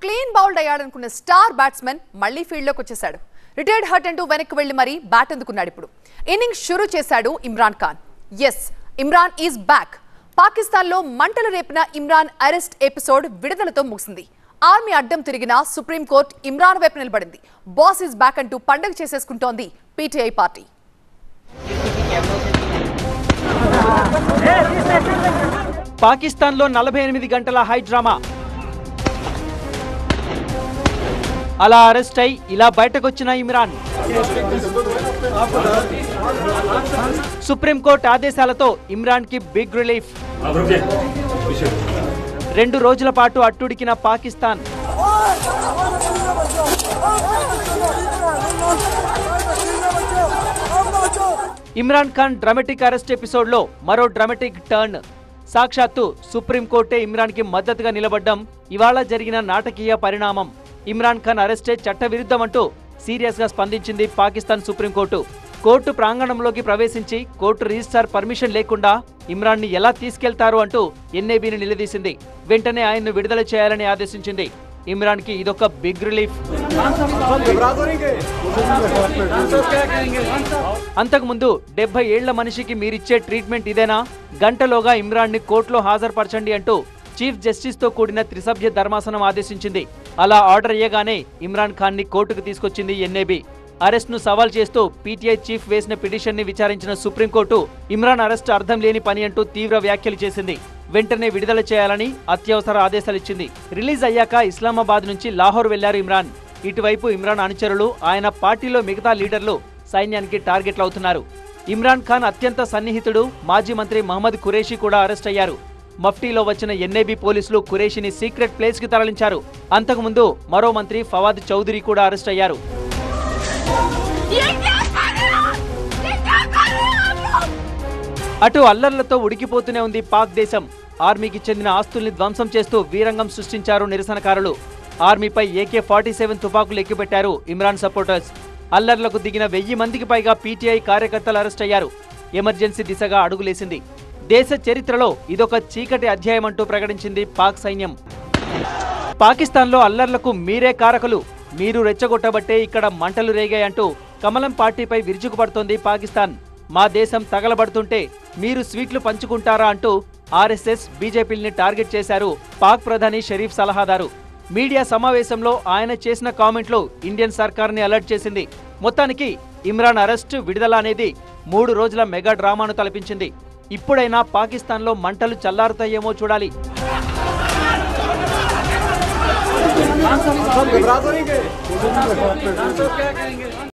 clean bowled అయ్యాడనుకున్న star batsmen మళ్లీ ఫీల్డ్లోకి వచ్చేశాడు రిటైర్డ్ హర్ట్ అంటూ వెనక్కి వెళ్లి మరీ బ్యాట్ అందుకున్నాడు ఇప్పుడు ఇన్నింగ్స్ షురూ చేశాడు Imran Khan yes Imran is back పాకిస్తాన్లో మంటలు రేపిన ఇమ్రాన్ అరెస్ట్ ఎపిసోడ్ విడుదలతో ముగిసింది ఆర్మీ అడ్డం తిరిగిన సుప్రీంకోర్టు ఇమ్రాన్ వైపు నిలబడింది బాస్ ఈజ్ బ్యాక్ అంటూ పండగ చేసేసుకుంటోంది పీటీఐ పార్టీ పాకిస్తాన్లో నలభై ఎనిమిది గంటల హై డ్రామా అలా అరెస్ట్ అయి ఇలా బయటకొచ్చిన ఇమ్రాన్ సుప్రీంకోర్టు ఆదేశాలతో ఇమ్రాన్ కి బిగ్ రిలీఫ్ आप रुकिए पीछे రెండు రోజుల పాటు అట్టుడికిన Pakistan Imran Khan dramatic arrest episode లో మరో డ్రామాటిక్ టర్న్ సాక్షాత్తు సుప్రీంకోర్టే ఇమ్రాన్ కి మద్దతుగా నిలబడ్డం ఇవాళ జరిగిన నాటకీయ పరిణామం ఇమ్రాన్ ఖాన్ అరెస్టే చట్టవిరుద్ధమంటూ సీరియస్ గా స్పందించింది పాకిస్తాన్ సుప్రీంకోర్టు కోర్టు ప్రాంగణంలోకి ప్రవేశించి కోర్టు రిజిస్ట్రార్ పర్మిషన్ లేకుండా ఇమ్రాన్ ని ఎలా తీసుకెళ్తారు అంటూ ఎన్ఏబీని నిలదీసింది వెంటనే ఆయన్ను విడుదల చేయాలని ఆదేశించింది ఇమ్రాన్ కి ఇదొక బిగ్ రిలీఫ్ అంతకుముందు డెబ్బై ఏళ్ల మనిషికి మీరిచ్చే ట్రీట్మెంట్ ఇదేనా గంటలోగా ఇమ్రాన్ ని కోర్టులో హాజరుపరచండి అంటూ చీఫ్ జస్టిస్ తో కూడిన త్రిసభ్య ధర్మాసనం ఆదేశించింది అలా ఆర్డర్ అయ్యగానే ఇమ్రాన్ ఖాన్ ని కోర్టుకు తీసుకొచ్చింది ఎన్ఏబి అరెస్ట్ ను సవాల్ చేస్తూ పీటీఐ చీఫ్ వేసిన పిటిషన్ ని విచారించిన సుప్రీంకోర్టు ఇమ్రాన్ అరెస్ట్ అర్థం లేని పని అంటూ తీవ్ర వ్యాఖ్యలు చేసింది వెంటనే విడుదల చేయాలని అత్యవసర ఆదేశాలిచ్చింది రిలీజ్ అయ్యాక ఇస్లామాబాద్ నుంచి లాహోర్ వెళ్లారు ఇమ్రాన్ ఇటువైపు ఇమ్రాన్ అనుచరులు ఆయన పార్టీలో మిగతా లీడర్లు సైన్యానికి టార్గెట్లు అవుతున్నారు ఇమ్రాన్ ఖాన్ అత్యంత సన్నిహితుడు మాజీ మంత్రి మహమ్మద్ ఖురేషీ కూడా అరెస్ట్ అయ్యారు మఫ్టీలో వచ్చిన ఎన్ఏబీ పోలీసులు ఖురేషిని సీక్రెట్ ప్లేస్ కి తరలించారు అంతకుముందు మరో మంత్రి ఫవాద్ చౌదరి కూడా అరెస్ట్ అయ్యారు ये क्या कर रहे हो ये क्या कर रहे हो आप लोग అటు అల్లర్లతో ఉడికిపోతూనే ఉంది పాక్ దేశం ఆర్మీకి చెందిన ఆస్తుల్ని ధ్వంసం చేస్తూ వీరంగం సృష్టించారు నిరసనకారులు ఆర్మీపై ఏకే ఫార్టీ సెవెన్ తుపాకులు ఎక్కుపెట్టారు ఇమ్రాన్ సపోర్టర్స్ అల్లర్లకు దిగిన వెయ్యి మందికి పైగా పీటీఐ కార్యకర్తలు అరెస్ట్ అయ్యారు ఎమర్జెన్సీ దిశగా అడుగులేసింది దేశ చరిత్రలో ఇదొక చీకటి అధ్యాయం అంటూ ప్రకటించింది పాక్ సైన్యం పాకిస్తాన్లో అల్లర్లకు మీరే కారకులు మీరు రెచ్చగొట్టబట్టే ఇక్కడ మంటలు రేగాయంటూ కమలం పార్టీపై విరుచుకుపడుతోంది పాకిస్తాన్ మా దేశం తగలబడుతుంటే మీరు స్వీట్లు పంచుకుంటారా అంటూ ఆర్ఎస్ఎస్ బీజేపీల్ని టార్గెట్ చేశారు పాక్ ప్రధాని షరీఫ్ సలహాదారు మీడియా సమావేశంలో ఆయన చేసిన కామెంట్లు ఇండియన్ సర్కార్ని అలర్ట్ చేసింది మొత్తానికి ఇమ్రాన్ అరెస్టు విడుదల అనేది మూడు రోజుల మెగా డ్రామాను తలపించింది ఇప్పుడైనా పాకిస్తాన్లో మంటలు చల్లారుతాయేమో చూడాలి